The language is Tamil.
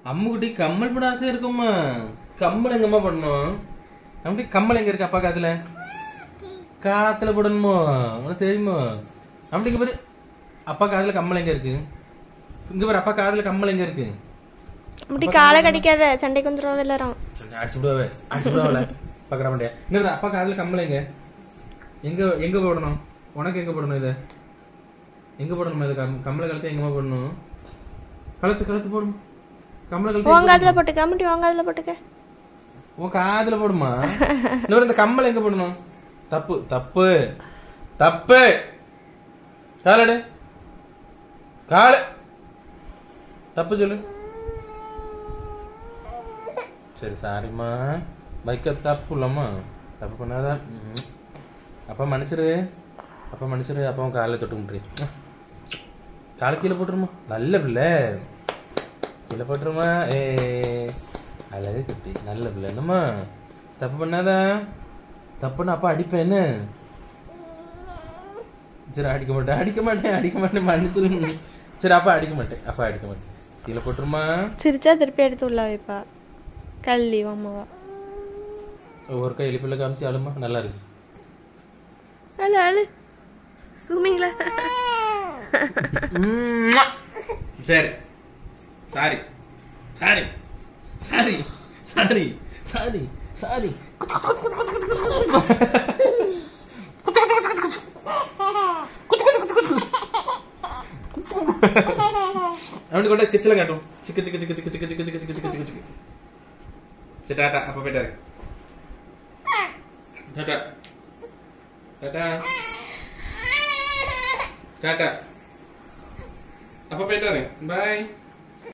அம்முக்குட்டி கம்மல் போட ஆசை இருக்கும்மா கம்மல் எங்கம்மா பண்ணணும் அப்படி கம்மல் எங்க இருக்கு அப்பா காத்துல காத்துல போடணுமோ உனக்கு தெரியுமோ அப்படி இங்க பாரு அப்பா காதுல கம்மல் எங்க இருக்கு இங்க பாரு அப்பா காதுல கம்மல் எங்க இருக்கு அப்படி காலை கடிக்காத சண்டைக்கு வந்துடும் எல்லாரும் சொல்லு, அடிச்சு விடுவாவே அடிச்சு விடுவாவில பாக்குற மாட்டியா இங்க பாரு அப்பா காதுல கம்மல் எங்க எங்க எங்க போடணும் உனக்கு எங்க போடணும் இதை எங்க போடணும் இது கம்- கம்மலை கழுத்து எங்கம்மா போடணும் கழுத்து கழுத்து போடணும் கம்மலை கழுத்து உங்க அதுல போட்டுக்க முட்டி உங்க அதுல போட்டுக்க உன் காதுல போடுமா இன்னொரு இந்த கம்மல் எங்க போடணும் தப்பு தப்பு தப்பு காலடு காலு தப்பு சொல்லு சரி சாரிம்மா பைக்க தப்பு இல்லம்மா தப்பு பண்ணாதான் ம்ஹும். அப்பா மன்னிச்சிரு அப்பா மன்னிச்சிரு அப்பா உன் காலில் தொட்டு முட்டுரு காலை கீழே போட்டுருமா நல்ல பிள்ளை கீழே போட்டுருமா ஏ அழகு குட்டி நல்ல பிள்ளை என்னம்மா தப்பு பண்ணாதா தப்புன்னு அப்பா அடிப்பேன் என்ன சரி அடிக்க மாட்டேன் அடிக்க மாட்டேன் அடிக்க மாட்டேன் மன்னிச்சிரு சரி அப்பா அடிக்க மாட்டேன் அப்பா அடிக்க மாட்டேன் கீழே போட்டுருமா சிரிச்சா திருப்பி எடுத்து உள்ள வைப்பா கள்ளி அம்மாவா ஒவ்வொரு கை எலிப்பில் காமிச்சு அழுமா நல்லா இருக்கு அழு அழு சூமிங்களா உம்மா. சரி sorry sorry sorry sorry sorry sorry அவனுக்கு கொண்டு ஸ்கெட்சில் காட்டும் சிக்கு சிக்கு சிக்கு சிக்கு சிக்கு சிக்கு சிக்கு சிக்கு சிக்கு சிக்கு சிக்கு சரி டாட்டா அப்பா போயிட்டாரு டாட்டா டாட்டா டாட்டா அப்பா போயிட்டாரு பாய்